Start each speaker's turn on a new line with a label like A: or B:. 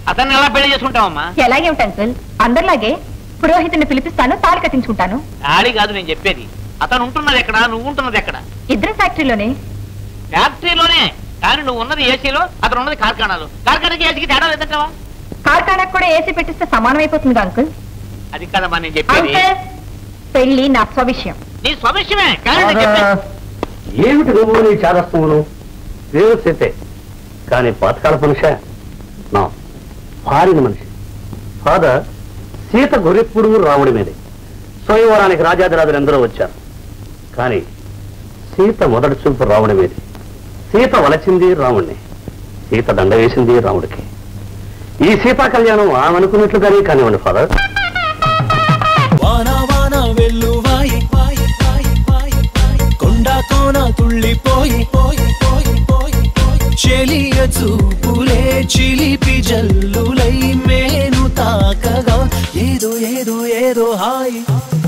A: అతన్ని ఎలా పెళ్లి చేసుకుంటావమ్మా
B: ఎలాగే ఉంటా అంకుల్ అందరిలాగే పురోహితుని పిలిపిస్తాను తాళి కట్టించుకుంటాను
A: తాళి కాదు నేను చెప్పేది అతను ఉంటున్నది ఎక్కడ నువ్వు ఉంటున్నది ఎక్కడ
B: ఇద్దరు ఫ్యాక్టరీలోనే
A: ఫ్యాక్టరీలోనే కానీ నువ్వు ఉన్నది ఏసీలో అతను ఉన్నది కార్ఖానాలో కార్ఖానాకి ఏసీకి తేడా లేదంటావా
B: కార్ఖానాకు కూడా ఏసీ పెట్టిస్తే సమానం అయిపోతుంది అంకుల్
A: అది కదమ్మా నేను చెప్పేది
B: అంకుల్ పెళ్లి నా స్వవిషయం
A: నీ స్వవిషయమే కానీ నేను చెప్పేది
C: ఏమిటి నువ్వు నీ చారస్తములు వేరు సీతే కానీ పాతకాల మనిషా నా భార్యని మనిషి ఫాదర్ సీత గొరిప్పుడు రాముడి మీదే స్వయంవరానికి రాజాదిరాజులు ఎందరో వచ్చారు కానీ సీత మొదటి చూపు రాముడి మీదే సీత వలచింది రాముడిని సీత దండ వేసింది రాముడికి ఈ సీతా కళ్యాణం ఆమె అనుకున్నట్లుగానే కానివ్వండి ఫాదర్
D: వాన వాన వెల్లువాయి వాయి, వాయి, వాయి, వాయి. కొండ కోన తుళ్ళిపోయి పోయి పోయి పోయి పోయి. చెలియ చూపులే చిలిపి జల్లులై మేను తాకగా ఏదో ఏదో ఏదో హాయి